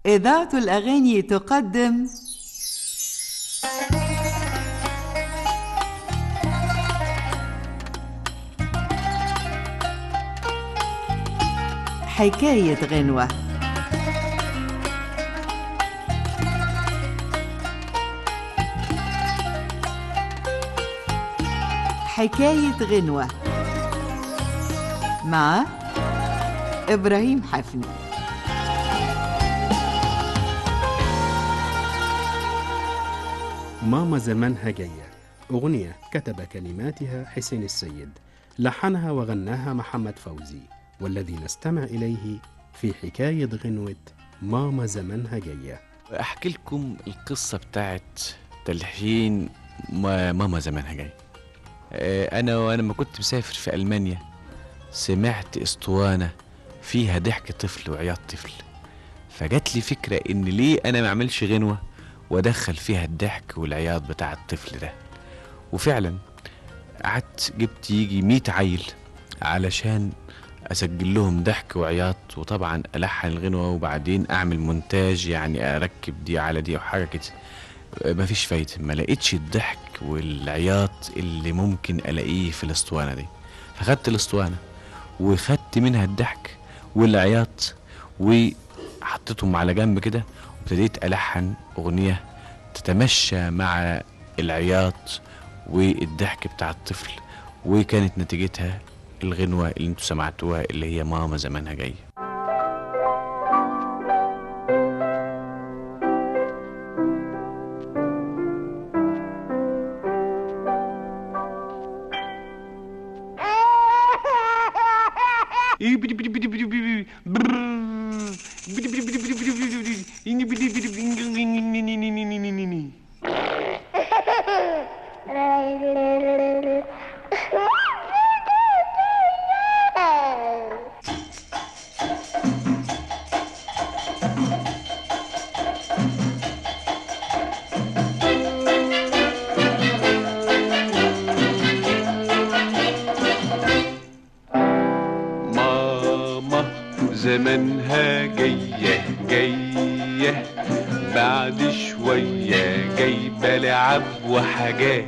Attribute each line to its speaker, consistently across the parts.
Speaker 1: إذاعة الأغاني تقدم حكاية غنوة حكاية غنوة مع إبراهيم حفني
Speaker 2: ماما زمانها جاية أغنية كتب كلماتها حسين السيد لحنها وغناها محمد فوزي والذي نستمع إليه في حكاية غنوة ماما زمانها جاية
Speaker 3: احكي لكم القصه بتاعت تلحين ما- ماما زمانها جاي آه، انا وانا ما كنت مسافر في المانيا سمعت اسطوانه فيها ضحك طفل وعياط طفل فجات لي فكره ان ليه انا ما اعملش غنوه وادخل فيها الضحك والعياط بتاع الطفل ده وفعلا قعدت جبت يجي 100 عيل علشان اسجل لهم ضحك وعياط وطبعا الحن الغنوه وبعدين اعمل مونتاج يعني اركب دي على دي وحاجه كده مفيش فايده ما لقيتش الضحك والعياط اللي ممكن الاقيه في الاسطوانه دي فخدت الاسطوانه وخدت منها الضحك والعياط وحطيتهم على جنب كده وابتديت الحن اغنيه تتمشى مع العياط والضحك بتاع الطفل وكانت نتيجتها الغنوة اللي انتوا سمعتوها اللي هي ماما زمانها جاية
Speaker 4: ماما زمانها جاية جاية بعد شوية جايبة لعب وحاجات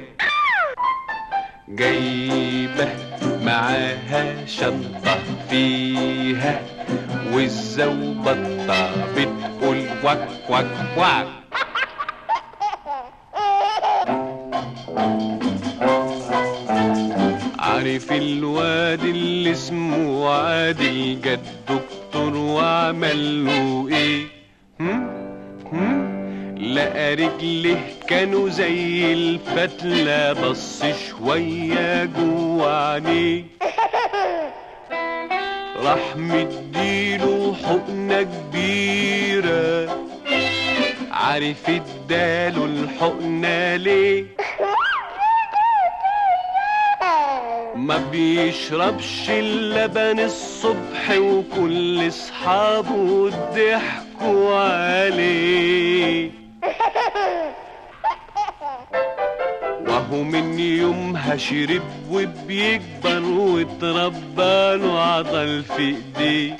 Speaker 4: جايبة معاها شنطة فيها والزوبطة بتقول وك وك وك عارف الواد اللي اسمه عادل جد دكتور وعمل له ايه هم؟ هم؟ لقى رجله كانوا زي الفتلة بص شوية جوه عينيه راح مديله حقنة كبيرة عارف اداله الحقنة ليه ما بيشربش اللبن الصبح وكل اصحابه ضحكوا عليه وهو من يومها شرب وبيكبر واتربى له عضل في ايديه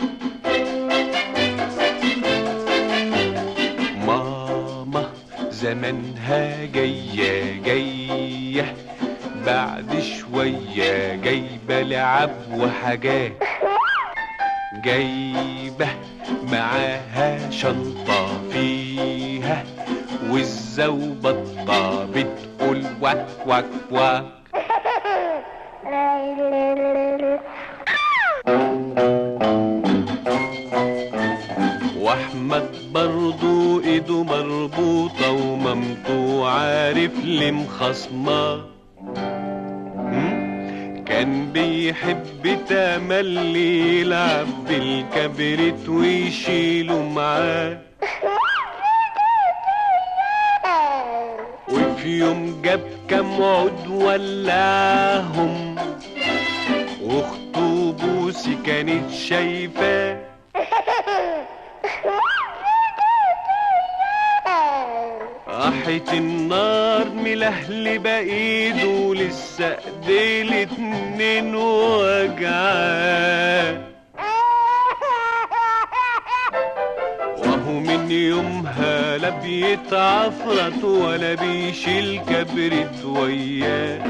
Speaker 4: ماما زمانها جاية جاية بعد شوية جايبة لعب وحاجات جايبة معاها شنطة فيها والزوبطة بتقول وك وك وك واحمد برضو ايده مربوطة ومامته عارف ليه مخصماه مم؟ كان بيحب تملي يلعب بالكبريت ويشيله معاه وفي يوم جاب كام عود ولعهم واخته بوسي كانت شايفاه راحت النار ملهلبة ايده لسه ايديه الاتنين وجعاه وهو من يومها لا بيتعفرت ولا بيشيل كبرت وياه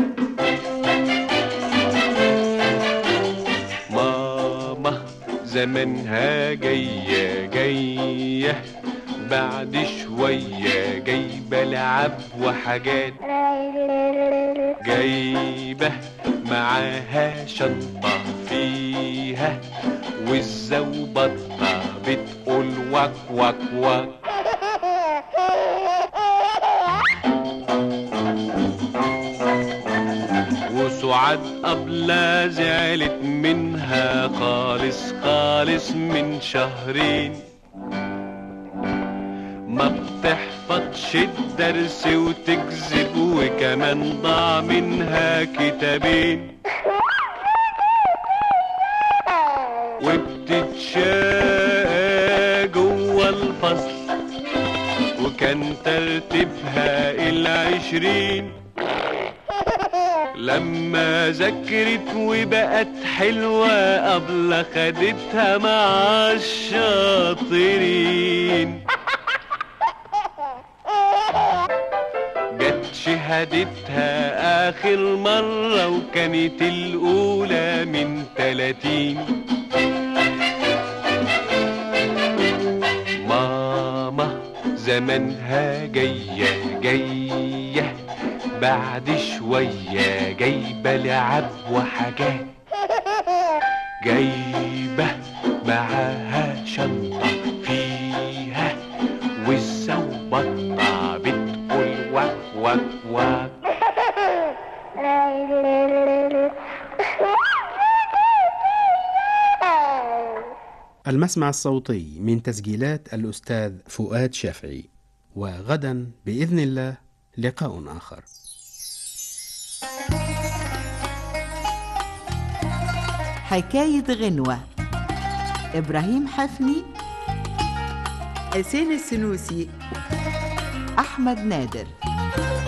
Speaker 4: ماما زمانها جاية جاية بعد شوية جايبة لعب وحاجات جايبة معاها شنطة فيها والزوبطة بتقول وك وك وك وسعاد قبلة زعلت منها خالص خالص من شهرين ما بتحفظش الدرس وتكذب وكمان ضاع منها كتابين وبتتشاقى جوه الفصل وكان ترتيبها العشرين لما ذكرت وبقت حلوة قبل خدتها مع الشاطرين جت شهادتها آخر مرة وكانت الأولى من تلاتين ماما زمانها جاية جاية بعد شوية جايبة لعب وحاجات جايبة معاها شنطة فيها والزوبطة بتقول وك وك وك
Speaker 2: المسمع الصوتي من تسجيلات الأستاذ فؤاد شافعي وغدا بإذن الله لقاء آخر
Speaker 1: حكاية غنوة إبراهيم حفني حسين السنوسي أحمد نادر